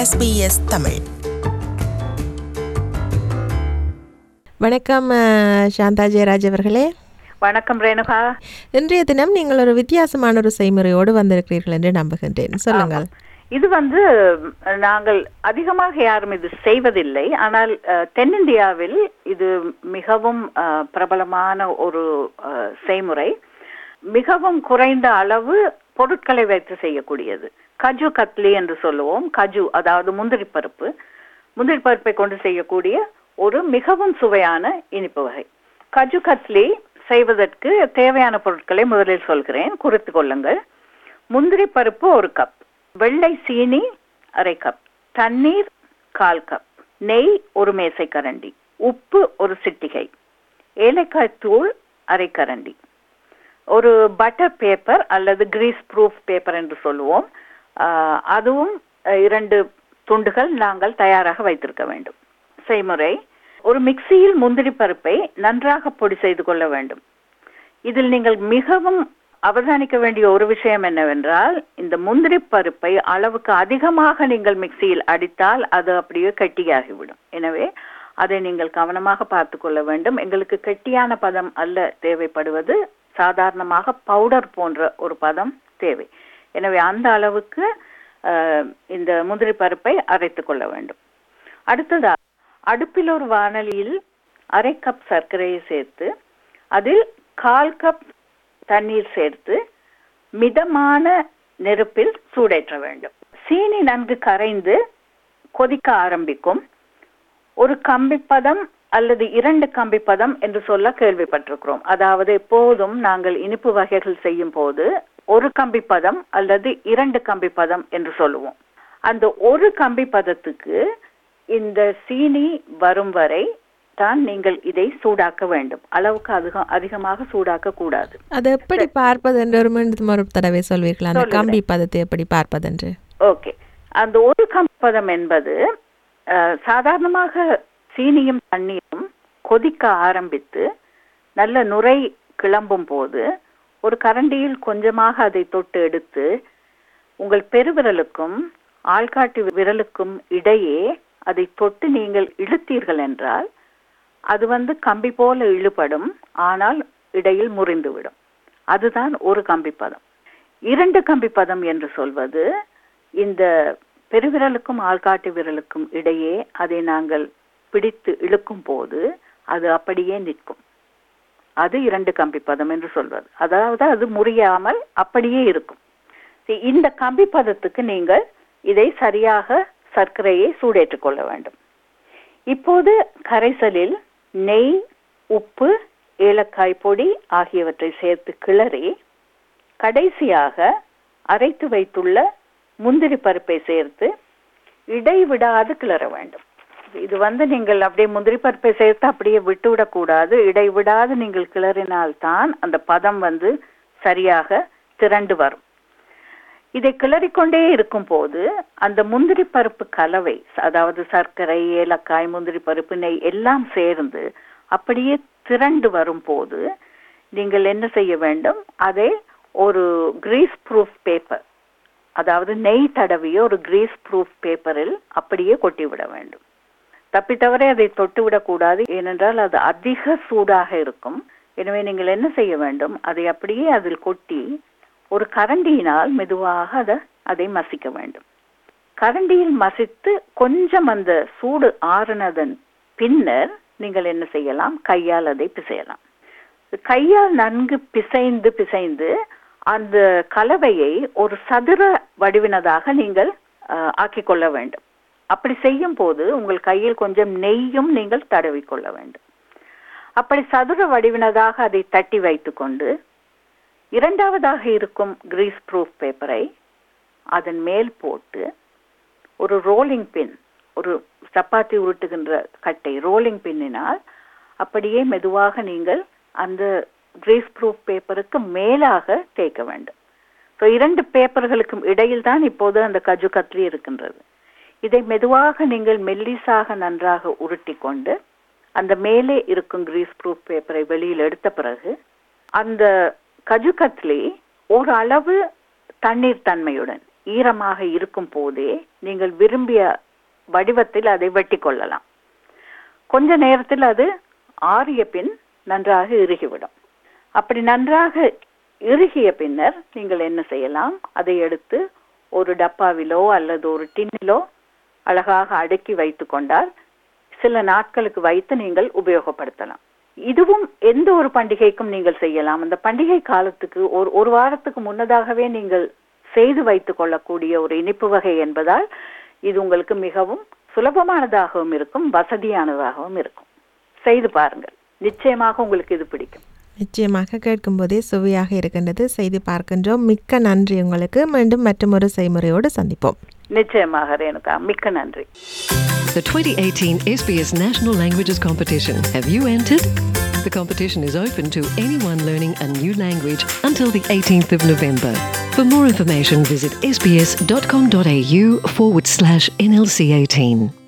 SBS Tamil வணக்கம் அஹ், சாந்தா ஜெயராஜ் அவர்களே வணக்கம் ரேணுகா இன்றைய தினம் நீங்கள் ஒரு வித்தியாசமான ஒரு செய்முறையோடு வந்திருக்கிறீர்கள் என்று நம்புகின்றேன் சொல்லுங்கள் இது வந்து ம், நாங்கள் அதிகமாக யாரும் இது செய்வதில்லை ஆனால் அஹ், தென்னிந்தியாவில் இது மிகவும் அஹ், பிரபலமான ஒரு அஹ், செய்முறை மிகவும் குறைந்த அளவு பொருட்களை வைத்து செய்யக்கூடியது கஜு கத்லி என்று சொல்லுவோம் கஜு அதாவது முந்திரி பருப்பு முந்திரி பருப்பை கொண்டு செய்யக்கூடிய ஒரு மிகவும் சுவையான இனிப்பு வகை கஜு கத்லி செய்வதற்கு தேவையான பொருட்களை முதலில் சொல்கிறேன் குறித்து கொள்ளுங்கள் முந்திரி பருப்பு ஒரு கப் வெள்ளை சீனி அரை கப் தண்ணீர் கால் கப் நெய் ஒரு மேசை கரண்டி உப்பு ஒரு சிட்டிகை ஏலக்காய் தூள் அரை கரண்டி ஒரு பட்டர் பேப்பர் அல்லது கிரீஸ் ப்ரூஃப் பேப்பர் என்று சொல்லுவோம் ஆஹ் அதுவும் அஹ், இரண்டு துண்டுகள் நாங்கள் தயாராக வைத்திருக்க வேண்டும் செய்முறை ஒரு மிக்சியில் முந்திரி பருப்பை நன்றாக பொடி செய்து கொள்ள வேண்டும் இதில் நீங்கள் மிகவும் அவதானிக்க வேண்டிய ஒரு விஷயம் என்னவென்றால் இந்த முந்திரி பருப்பை அளவுக்கு அதிகமாக நீங்கள் மிக்சியில் அடித்தால் அது அப்படியே கெட்டியாகிவிடும் எனவே அதை நீங்கள் கவனமாக பார்த்து கொள்ள வேண்டும் எங்களுக்கு கெட்டியான பதம் அல்ல தேவைப்படுவது சாதாரணமாக பவுடர் போன்ற ஒரு பதம் தேவை எனவே அந்த அளவுக்கு அஹ், இந்த முந்திரி பருப்பை அரைத்து கொள்ள வேண்டும் அடுத்ததா அடுப்பில் ஒரு வாணலியில் அரை கப் சர்க்கரையை சேர்த்து அதில் கால் கப் தண்ணீர் சேர்த்து மிதமான நெருப்பில் சூடேற்ற வேண்டும் சீனி நன்கு கரைந்து கொதிக்க ஆரம்பிக்கும் ஒரு கம்பிப்பதம் அல்லது இரண்டு கம்பிப்பதம் என்று சொல்ல கேள்விப்பட்டிருக்கிறோம் அதாவது எப்போதும் நாங்கள் இனிப்பு வகைகள் செய்யும் போது ஒரு கம்பிப்பதம் அல்லது இரண்டு கம்பிப்பதம் என்று சொல்லுவோம் அந்த ஒரு கம்பிப்பதத்துக்கு இந்த சீனி வரும் வரை தான் நீங்கள் இதை சூடாக்க வேண்டும் அளவுக்கு அதிகம் அதிகமாக சூடாக்க கூடாது அது எப்படி பார்ப்பது என்று ஒரு மீண்டும் ஒரு தடவை சொல்வீர்களா அந்த சொல்லுகிறேன். கம்பி பதத்தை எப்படி பார்ப்பதென்று ஓகே அந்த ஒரு கம்பதம் என்பது அஹ், சாதாரணமாக சீனியும் தண்ணீரும் கொதிக்க ஆரம்பித்து நல்ல நுரை கிளம்பும் போது ஒரு கரண்டியில் கொஞ்சமாக அதை தொட்டு எடுத்து உங்கள் பெருவிரலுக்கும் ஆள்காட்டி விரலுக்கும் இடையே அதை தொட்டு நீங்கள் இழுத்தீர்கள் என்றால் அது வந்து கம்பி போல இழுபடும் ஆனால் இடையில் முறிந்துவிடும் அதுதான் ஒரு கம்பி பதம் இரண்டு கம்பி பதம் என்று சொல்வது இந்த பெருவிரலுக்கும் ஆள்காட்டி விரலுக்கும் இடையே அதை நாங்கள் பிடித்து இழுக்கும் போது அது அப்படியே நிற்கும் அது இரண்டு கம்பி பதம் என்று சொல்வது அதாவது அது முறியாமல் அப்படியே இருக்கும் சரி, இந்த கம்பி பதத்துக்கு நீங்கள் இதை சரியாக சர்க்கரையை சூடேற்றிக் கொள்ள வேண்டும் இப்போது கரைசலில் நெய் உப்பு ஏலக்காய் பொடி ஆகியவற்றை சேர்த்து கிளறி கடைசியாக அரைத்து வைத்துள்ள முந்திரி பருப்பை சேர்த்து இடைவிடாது கிளற வேண்டும் இது வந்து நீங்கள் அப்படியே முந்திரி பருப்பை சேர்த்து அப்படியே விட்டுவிடக்கூடாது இடைவிடாது நீங்கள் கிளறினால்தான் அந்த பதம் வந்து சரியாக திரண்டு வரும் இதை கிளறிக்கொண்டே இருக்கும் போது அந்த முந்திரி பருப்பு கலவை அதாவது சர்க்கரை ஏலக்காய் முந்திரி பருப்பு நெய் எல்லாம் சேர்ந்து அப்படியே திரண்டு வரும் போது நீங்கள் என்ன செய்ய வேண்டும் அதை ஒரு கிரீஸ் ப்ரூஃப் பேப்பர் அதாவது நெய் தடவிய ஒரு கிரீஸ் ப்ரூஃப் பேப்பரில் அப்படியே கொட்டிவிட வேண்டும் தப்பித்தவரை அதை தொட்டு விடக்கூடாது ஏனென்றால் அது அதிக சூடாக இருக்கும் எனவே நீங்கள் என்ன செய்ய வேண்டும் அதை அப்படியே அதில் கொட்டி ஒரு கரண்டியினால் மெதுவாக அதை அதை மசிக்க வேண்டும் கரண்டியில் மசித்து கொஞ்சம் அந்த சூடு ஆறுனதன் பின்னர் நீங்கள் என்ன செய்யலாம் கையால் அதை பிசையலாம் கையால் நன்கு பிசைந்து பிசைந்து அந்த கலவையை ஒரு சதுர வடிவினதாக நீங்கள் அஹ், ஆக்கிக் கொள்ள வேண்டும் அப்படி செய்யும் போது உங்கள் கையில் கொஞ்சம் நெய்யும் நீங்கள் தடவிக் கொள்ள வேண்டும் அப்படி சதுர வடிவினதாக அதை தட்டி வைத்துக்கொண்டு இரண்டாவதாக இருக்கும் கிரீஸ் ப்ரூஃப் பேப்பரை அதன் மேல் போட்டு ஒரு ரோலிங் பின் ஒரு சப்பாத்தி உருட்டுகின்ற கட்டை ரோலிங் பின்னினால் அப்படியே மெதுவாக நீங்கள் அந்த கிரீஸ் ப்ரூஃப் பேப்பருக்கு மேலாக தேய்க்க வேண்டும் ஸோ இரண்டு பேப்பர்களுக்கும் இடையில் தான் இப்போது அந்த கஜு கத்ரி இருக்கின்றது இதை மெதுவாக நீங்கள் மெல்லிசாக நன்றாக உருட்டி கொண்டு அந்த மேலே இருக்கும் கிரீஸ் ப்ரூஃப் பேப்பரை வெளியில் எடுத்த பிறகு அந்த கஜு கத்லி ஒரு அளவு தண்ணீர் தன்மையுடன் ஈரமாக இருக்கும் போதே நீங்கள் விரும்பிய வடிவத்தில் அதை வெட்டி கொள்ளலாம் கொஞ்ச நேரத்தில் அது ஆறிய பின் நன்றாக இறுகிவிடும் அப்படி நன்றாக இறுகிய பின்னர் நீங்கள் என்ன செய்யலாம் அதை எடுத்து ஒரு டப்பாவிலோ அல்லது ஒரு டின்னிலோ அழகாக அடுக்கி வைத்து கொண்டால் சில நாட்களுக்கு வைத்து நீங்கள் உபயோகப்படுத்தலாம் இதுவும் எந்த ஒரு பண்டிகைக்கும் நீங்கள் செய்யலாம் அந்த பண்டிகை காலத்துக்கு ஒரு ஒரு வாரத்துக்கு முன்னதாகவே நீங்கள் செய்து வைத்துக் கொள்ளக்கூடிய ஒரு இனிப்பு வகை என்பதால் இது உங்களுக்கு மிகவும் சுலபமானதாகவும் இருக்கும் வசதியானதாகவும் இருக்கும் செய்து பாருங்கள் நிச்சயமாக உங்களுக்கு இது பிடிக்கும் நிச்சயமாக கேட்கும்போதே சுவையாக இருக்கின்றது செய்து பார்க்கின்றோம் மிக்க நன்றி உங்களுக்கு மீண்டும் மற்றொரு செய்முறையோடு சந்திப்போம் நிச்சயமாக ரேணுகா மிக்க நன்றி The 2018 SBS National Languages Competition. Have you entered? The competition is open to anyone learning a new language until the 18th of November. For more information, visit sbs.com.au forward slash NLC 18.